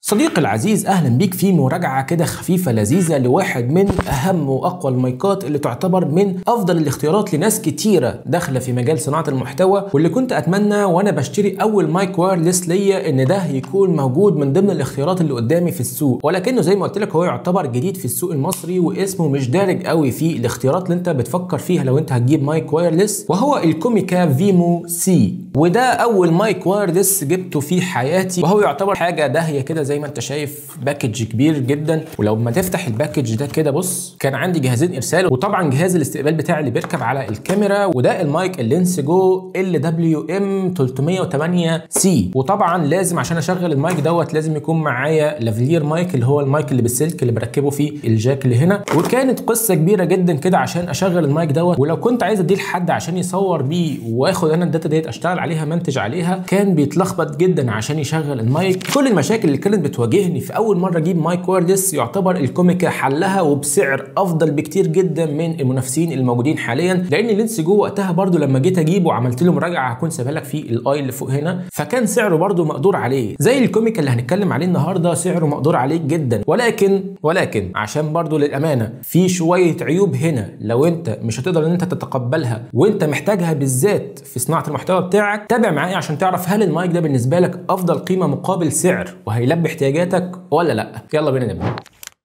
صديقي العزيز اهلا بيك في مراجعه كده خفيفه لذيذه لواحد من اهم واقوى المايكات اللي تعتبر من افضل الاختيارات لناس كتيره داخله في مجال صناعه المحتوى واللي كنت اتمنى وانا بشتري اول مايك وايرلس ليا ان ده يكون موجود من ضمن الاختيارات اللي قدامي في السوق ولكنه زي ما قلت لك هو يعتبر جديد في السوق المصري واسمه مش دارج قوي في الاختيارات اللي انت بتفكر فيها لو انت هتجيب مايك وايرلس وهو الكوميكا فيمو سي وده اول مايك وايرلس جبته في حياتي وهو يعتبر حاجه داهيه كده زي ما انت شايف باكج كبير جدا ولو ما تفتح الباكج ده كده بص كان عندي جهازين ارسال وطبعا جهاز الاستقبال بتاعي اللي بيركب على الكاميرا وده المايك اللينس جو ال دبليو ام 308 سي وطبعا لازم عشان اشغل المايك دوت لازم يكون معايا لافلير مايك اللي هو المايك اللي بالسلك اللي بركبه فيه الجاك اللي هنا وكانت قصه كبيره جدا كده عشان اشغل المايك دوت ولو كنت عايز اديه لحد عشان يصور بيه واخد انا الداتا ديت اشتغل عليها منتج عليها كان بيتلخبط جدا عشان يشغل المايك كل المشاكل اللي كانت بتواجهني في اول مره اجيب مايك وايرلس يعتبر الكوميكا حلها وبسعر افضل بكتير جدا من المنافسين الموجودين حاليا لان اللينس جو وقتها برده لما جيت اجيبه وعملت له مراجعه هكون سايبها لك في الاي اللي فوق هنا فكان سعره برده مقدور عليه زي الكوميكا اللي هنتكلم عليه النهارده سعره مقدور عليه جدا ولكن ولكن عشان برده للامانه في شويه عيوب هنا لو انت مش هتقدر ان انت تتقبلها وانت محتاجها بالذات في صناعه المحتوى بتاعك تابع معايا عشان تعرف هل المايك ده بالنسبه لك افضل قيمه مقابل سعر وهيلبي احتياجاتك ولا لا يلا بينا نبدا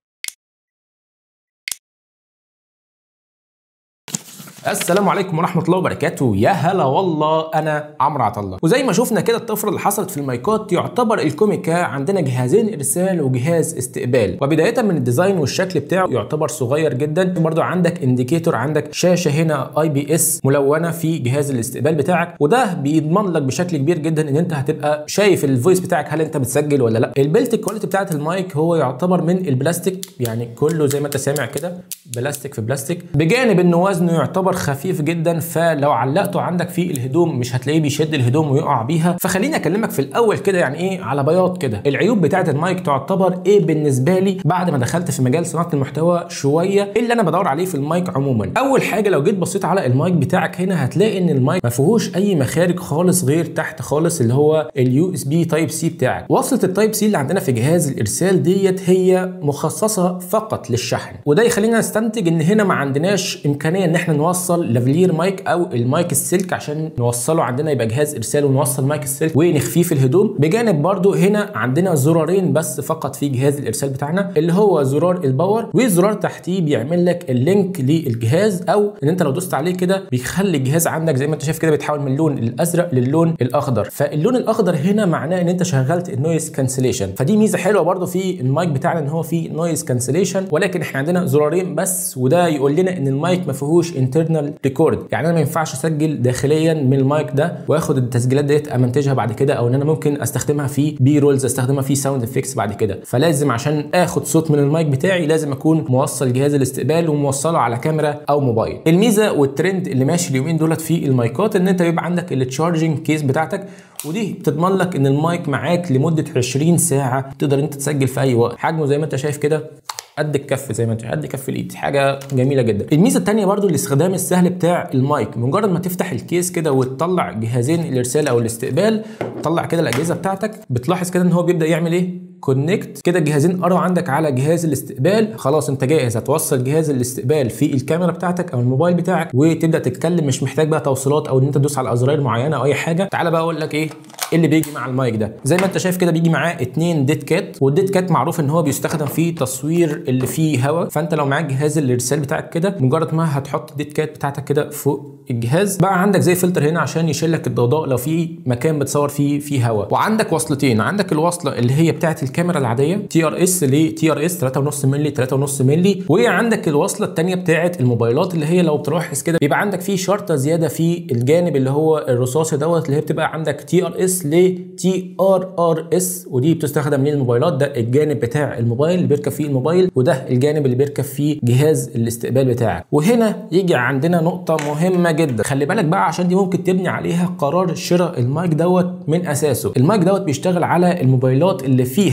السلام عليكم ورحمه الله وبركاته يا هلا والله انا عمرو عطله وزي ما شفنا كده الطفره اللي حصلت في المايكات يعتبر الكوميكا عندنا جهازين ارسال وجهاز استقبال وبدايه من الديزاين والشكل بتاعه يعتبر صغير جدا برضو عندك انديكيتور عندك شاشه هنا اي بي اس ملونه في جهاز الاستقبال بتاعك وده بيضمن لك بشكل كبير جدا ان انت هتبقى شايف الفويس بتاعك هل انت بتسجل ولا لا البيلت كواليتي بتاعه المايك هو يعتبر من البلاستيك يعني كله زي ما انت سامع كده بلاستيك في بلاستيك بجانب انه وزنه يعتبر خفيف جدا فلو علقته عندك في الهدوم مش هتلاقيه بيشد الهدوم ويقع بيها فخليني اكلمك في الاول كده يعني ايه على بياض كده العيوب بتاعه المايك تعتبر ايه بالنسبه لي بعد ما دخلت في مجال صناعه المحتوى شويه ايه اللي انا بدور عليه في المايك عموما اول حاجه لو جيت بصيت على المايك بتاعك هنا هتلاقي ان المايك ما فيهوش اي مخارج خالص غير تحت خالص اللي هو اليو اس بي تايب سي بتاعك وصله التايب سي اللي عندنا في جهاز الارسال ديت هي مخصصه فقط للشحن وده يخلينا نستنتج ان هنا ما عندناش امكانيه ان احنا نوصل لافلير مايك او المايك السلك عشان نوصله عندنا يبقى جهاز ارسال ونوصل مايك السلك ونخفيه في الهدوم بجانب برضو هنا عندنا زرارين بس فقط في جهاز الارسال بتاعنا اللي هو زرار الباور وزرار تحتيه بيعمل لك اللينك للجهاز او ان انت لو دوست عليه كده بيخلي الجهاز عندك زي ما انت شايف كده بيتحول من اللون الازرق للون الاخضر فاللون الاخضر هنا معناه ان انت شغلت النويز كانسليشن فدي ميزه حلوه برضو في المايك بتاعنا ان هو فيه نويز كانسليشن ولكن احنا عندنا زرارين بس وده يقول لنا ان المايك ما فيهوش انترنال ريكورد يعني انا ما ينفعش اسجل داخليا من المايك ده واخد التسجيلات ديت امنتجها بعد كده او ان انا ممكن استخدمها في بي رولز استخدمها في ساوند افكتس بعد كده فلازم عشان اخد صوت من المايك بتاعي لازم اكون موصل جهاز الاستقبال وموصله على كاميرا او موبايل الميزه والترند اللي ماشي اليومين دولت في المايكات ان انت بيبقى عندك التشارجنج كيس بتاعتك ودي بتضمن لك ان المايك معاك لمده 20 ساعه تقدر انت تسجل في اي وقت حجمه زي ما انت شايف كده قد الكف زي ما انت قد كف الايد حاجه جميله جدا الميزه الثانيه برضو الاستخدام السهل بتاع المايك مجرد ما تفتح الكيس كده وتطلع جهازين الارسال او الاستقبال تطلع كده الاجهزه بتاعتك بتلاحظ كده ان هو بيبدا يعمل ايه كونكت كده الجهازين قروا عندك على جهاز الاستقبال خلاص انت جاهز هتوصل جهاز الاستقبال في الكاميرا بتاعتك او الموبايل بتاعك وتبدا تتكلم مش محتاج بقى توصيلات او ان انت تدوس على ازرار معينه او اي حاجه تعالى بقى اقول لك ايه اللي بيجي مع المايك ده زي ما انت شايف كده بيجي معاه اتنين ديد كات والديد كات معروف ان هو بيستخدم في تصوير اللي فيه هواء فانت لو معاك جهاز الارسال بتاعك كده مجرد ما هتحط الديد كات بتاعتك كده فوق الجهاز بقى عندك زي فلتر هنا عشان يشيل لك الضوضاء لو في مكان بتصور فيه فيه هواء وعندك وصلتين عندك الوصله اللي هي بتاعه الكاميرا العاديه تي ار اس ل تي ار اس 3.5 مللي 3.5 مللي وعندك الوصله الثانيه بتاعه الموبايلات اللي هي لو تلاحظ كده بيبقى عندك فيه شرطه زياده في الجانب اللي هو الرصاصي دوت اللي هي بتبقى عندك تي ار اس ل تي ار ار اس ودي بتستخدم للموبايلات ده الجانب بتاع الموبايل اللي بيركب فيه الموبايل وده الجانب اللي بيركب فيه جهاز الاستقبال بتاعك وهنا يجي عندنا نقطه مهمه جدا خلي بالك بقى عشان دي ممكن تبني عليها قرار شراء المايك دوت من اساسه المايك دوت بيشتغل على الموبايلات اللي فيها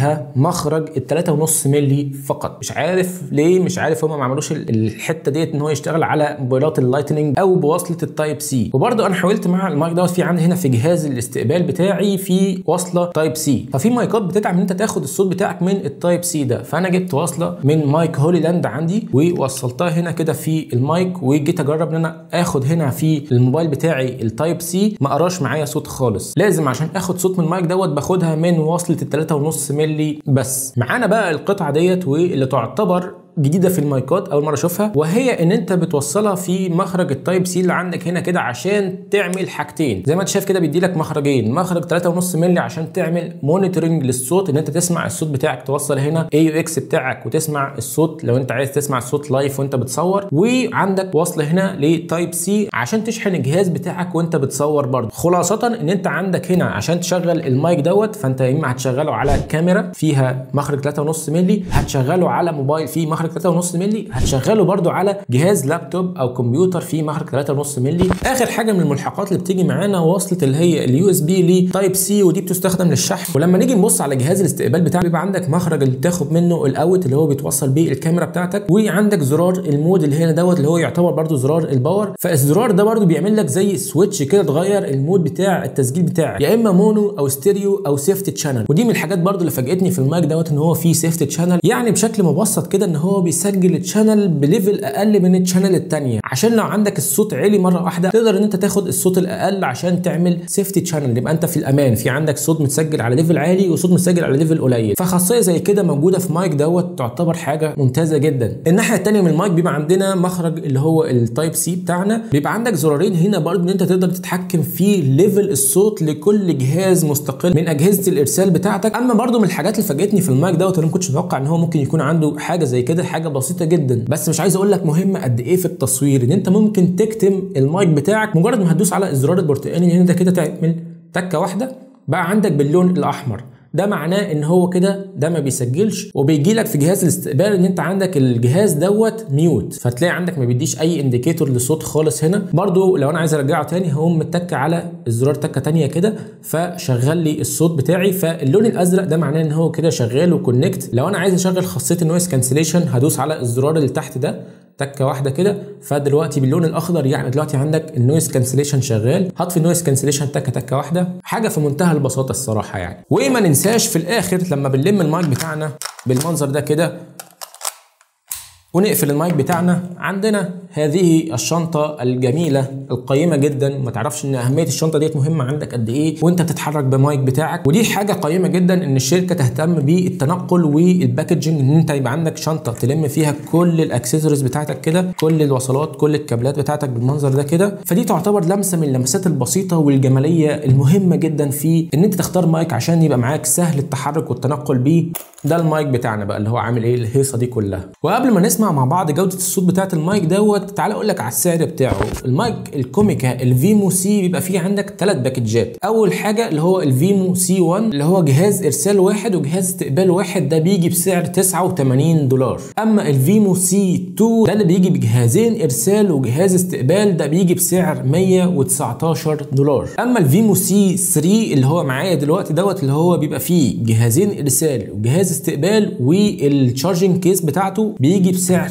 فيها مخرج ال 3.5 مللي فقط مش عارف ليه مش عارف هما ما عملوش الحته ديت ان هو يشتغل على موبايلات اللايتنينج او بوصله التايب سي وبرده انا حاولت مع المايك دوت في عندي هنا في جهاز الاستقبال بتاعي في وصله تايب سي ففي مايكات بتدعم ان انت تاخد الصوت بتاعك من التايب سي ده فانا جبت وصله من مايك هوليلاند عندي ووصلتها هنا كده في المايك وجيت اجرب ان انا اخد هنا في الموبايل بتاعي التايب سي ما قراش معايا صوت خالص لازم عشان اخد صوت من المايك دوت باخدها من وصله ال 3.5 مللي بس معانا بقى القطعه ديت واللي تعتبر جديده في المايكات اول مره اشوفها وهي ان انت بتوصلها في مخرج التايب سي اللي عندك هنا كده عشان تعمل حاجتين زي ما انت شايف كده بيدي لك مخرجين مخرج 3.5 مللي عشان تعمل مونيتورنج للصوت ان انت تسمع الصوت بتاعك توصل هنا اي يو اكس بتاعك وتسمع الصوت لو انت عايز تسمع الصوت لايف وانت بتصور وعندك وصل هنا لتايب سي عشان تشحن الجهاز بتاعك وانت بتصور برضه خلاصه ان انت عندك هنا عشان تشغل المايك دوت فانت يا اما هتشغله على كاميرا فيها مخرج 3.5 مللي هتشغله على موبايل فيه مخرج 3.5 مللي هتشغله برضو على جهاز لابتوب او كمبيوتر فيه مخرج 3.5 مللي اخر حاجه من الملحقات اللي بتيجي معانا وصله اللي هي اليو اس بي لتايب سي ودي بتستخدم للشحن ولما نيجي نبص على جهاز الاستقبال بتاعك بيبقى عندك مخرج اللي بتاخد منه الاوت اللي هو بيتوصل بيه الكاميرا بتاعتك وعندك زرار المود اللي هنا دوت اللي هو يعتبر برضو زرار الباور فالزرار ده برضو بيعمل لك زي سويتش كده تغير المود بتاع التسجيل بتاعك يا اما مونو او ستيريو او سيفت تشانل ودي من الحاجات برضو اللي فاجئتني في المايك دوت ان هو فيه سيفت تشانل يعني بشكل مبسط كده ان هو بيسجل التشانل بليفل اقل من التشانل الثانيه عشان لو عندك الصوت عالي مره واحده تقدر ان انت تاخد الصوت الاقل عشان تعمل سيفتي تشانل يبقى انت في الامان في عندك صوت متسجل على ليفل عالي وصوت متسجل على ليفل قليل فخاصيه زي كده موجوده في مايك دوت تعتبر حاجه ممتازه جدا الناحيه الثانيه من المايك بيبقى عندنا مخرج اللي هو التايب سي بتاعنا بيبقى عندك زرارين هنا برضو ان انت تقدر تتحكم في ليفل الصوت لكل جهاز مستقل من اجهزه الارسال بتاعتك اما برضو من الحاجات اللي فاجئتني في المايك دوت انا ما كنتش متوقع ان هو ممكن يكون عنده حاجه زي كده حاجه بسيطه جدا بس مش عايز اقول لك مهمه قد ايه في التصوير ان انت ممكن تكتم المايك بتاعك مجرد ما هتدوس على الزرار البرتقاني هنا ده كده تعمل تكه واحده بقى عندك باللون الاحمر ده معناه ان هو كده ده ما بيسجلش وبيجي لك في جهاز الاستقبال ان انت عندك الجهاز دوت ميوت فتلاقي عندك ما بيديش اي انديكيتور لصوت خالص هنا برضو لو انا عايز ارجعه تاني هقوم متك على الزرار تكه تانية كده فشغل لي الصوت بتاعي فاللون الازرق ده معناه ان هو كده شغال وكونكت لو انا عايز اشغل خاصيه النويز كانسليشن هدوس على الزرار اللي تحت ده تكه واحده كده فدلوقتي باللون الاخضر يعني دلوقتي عندك النويز كانسليشن شغال هطفي النويز كانسليشن تكه تكه واحده حاجه في منتهى البساطه الصراحه يعني وما ننساش في الاخر لما بنلم المايك بتاعنا بالمنظر ده كده ونقفل المايك بتاعنا عندنا هذه الشنطة الجميلة القيمة جدا ما تعرفش ان اهمية الشنطة ديت مهمة عندك قد ايه وانت بتتحرك بمايك بتاعك ودي حاجة قيمة جدا ان الشركة تهتم بالتنقل والباكجنج ان انت يبقى عندك شنطة تلم فيها كل الاكسسوارز بتاعتك كده كل الوصلات كل الكابلات بتاعتك بالمنظر ده كده فدي تعتبر لمسة من اللمسات البسيطة والجمالية المهمة جدا في ان انت تختار مايك عشان يبقى معاك سهل التحرك والتنقل بيه ده المايك بتاعنا بقى اللي هو عامل ايه الهيصة دي كلها وقبل ما نسمع مع بعض جودة الصوت بتاعت المايك دوت تعالى اقول لك على السعر بتاعه المايك الكوميكا الفيمو سي بيبقى فيه عندك ثلاث باكجات اول حاجه اللي هو الفيمو سي 1 اللي هو جهاز ارسال واحد وجهاز استقبال واحد ده بيجي بسعر 89 دولار اما الفيمو سي 2 ده اللي بيجي بجهازين ارسال وجهاز استقبال ده بيجي بسعر 119 دولار اما الفيمو سي 3 اللي هو معايا دلوقتي دوت اللي هو بيبقى فيه جهازين ارسال وجهاز استقبال والتشارجنج كيس بتاعته بيجي بسعر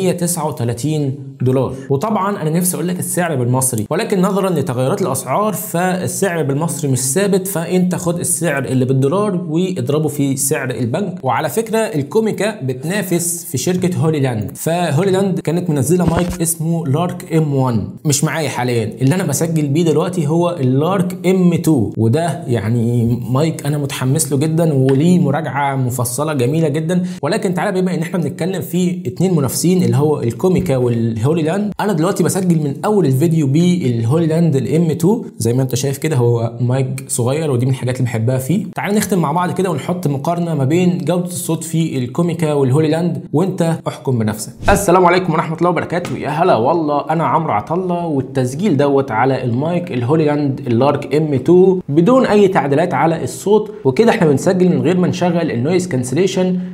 139 دولار وطبعا انا نفسي اقول لك السعر بالمصري ولكن نظرا لتغيرات الاسعار فالسعر بالمصري مش ثابت فانت خد السعر اللي بالدولار واضربه في سعر البنك وعلى فكره الكوميكا بتنافس في شركه هولي لاند فهولي لاند كانت منزله مايك اسمه لارك ام 1 مش معايا حاليا اللي انا بسجل بيه دلوقتي هو اللارك ام 2 وده يعني مايك انا متحمس له جدا وليه مراجعه مفصله جميله جدا ولكن تعالى بما ان احنا بنتكلم في اتنين منافسين اللي هو الكوميكا والهولي لاند انا دلوقتي بسجل من اول الفيديو بالهولي لاند الام 2 زي ما انت شايف كده هو مايك صغير ودي من الحاجات اللي بحبها فيه تعال نختم مع بعض كده ونحط مقارنه ما بين جوده الصوت في الكوميكا والهولي لاند وانت احكم بنفسك السلام عليكم ورحمه الله وبركاته يا هلا والله انا عمرو عطله والتسجيل دوت على المايك الهولي لاند اللارك ام 2 بدون اي تعديلات على الصوت وكده احنا بنسجل من غير ما نشغل النويز كانسليشن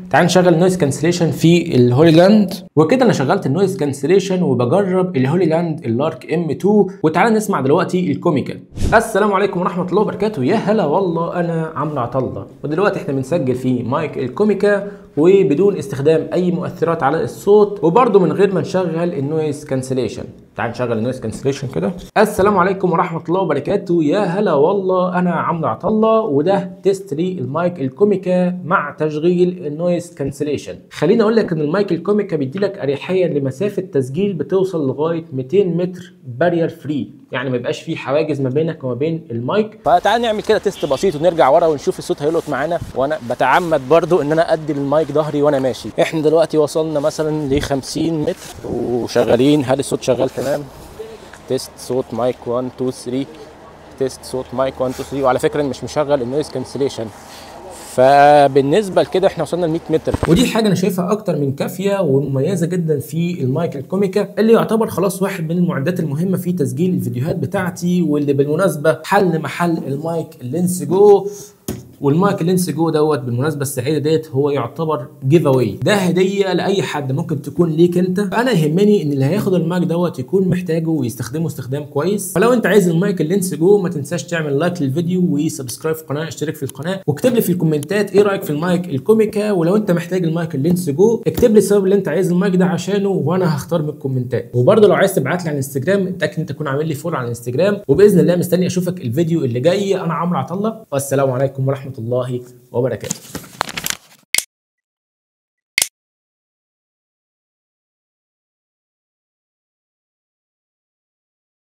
تعال نشغل النويز كانسليشن في الهولي لاند وكده انا شغلت النويز كانسليشن وبجرب الهولي لاند اللارك ام 2 وتعالى نسمع دلوقتي الكوميكال السلام عليكم ورحمه الله وبركاته يا هلا والله انا عمرو عطله ودلوقتي احنا بنسجل في مايك الكوميكا وبدون استخدام اي مؤثرات على الصوت وبرده من غير ما نشغل النويز كانسليشن تعال نشغل النويز كانسليشن كده السلام عليكم ورحمه الله وبركاته يا هلا والله انا عمرو عطله وده تيست للمايك الكوميكا مع تشغيل النويز كانسليشن خليني اقول لك ان المايك الكوميكا بيدي لك اريحيه لمسافه تسجيل بتوصل لغايه 200 متر بارير فري يعني ما يبقاش في حواجز ما بينك وما بين المايك فتعال نعمل كده تيست بسيط ونرجع ورا ونشوف الصوت هيلقط معانا وانا بتعمد برضو ان انا ادي للمايك ظهري وانا ماشي احنا دلوقتي وصلنا مثلا ل 50 متر وشغالين هل الصوت شغال تمام تيست صوت مايك 1 2 3 تيست صوت مايك 1 2 3 وعلى فكره مش مشغل النويز كانسليشن فبالنسبه لكده احنا وصلنا ل 100 متر ودي حاجه انا شايفها اكتر من كافيه ومميزه جدا في المايك الكوميكا اللي يعتبر خلاص واحد من المعدات المهمه في تسجيل الفيديوهات بتاعتي واللي بالمناسبه حل محل المايك اللينس جو والمايك لينس جو دوت بالمناسبه السعيده ديت هو يعتبر جيف اواي ده هديه لاي حد ممكن تكون ليك انت انا يهمني ان اللي هياخد المايك دوت يكون محتاجه ويستخدمه استخدام كويس فلو انت عايز المايك اللينس جو ما تنساش تعمل لايك للفيديو وسبسكرايب في القناه اشترك في القناه واكتب لي في الكومنتات ايه رايك في المايك الكوميكا ولو انت محتاج المايك اللينس جو اكتب لي السبب اللي انت عايز المايك ده عشانه وانا هختار من الكومنتات وبرده لو عايز تبعت لي على الانستجرام اتاكد انت تكون عامل لي فولو على الانستجرام وباذن الله مستني اشوفك الفيديو اللي جاي انا عمرو عطله والسلام عليكم ورحمه الله وبركاته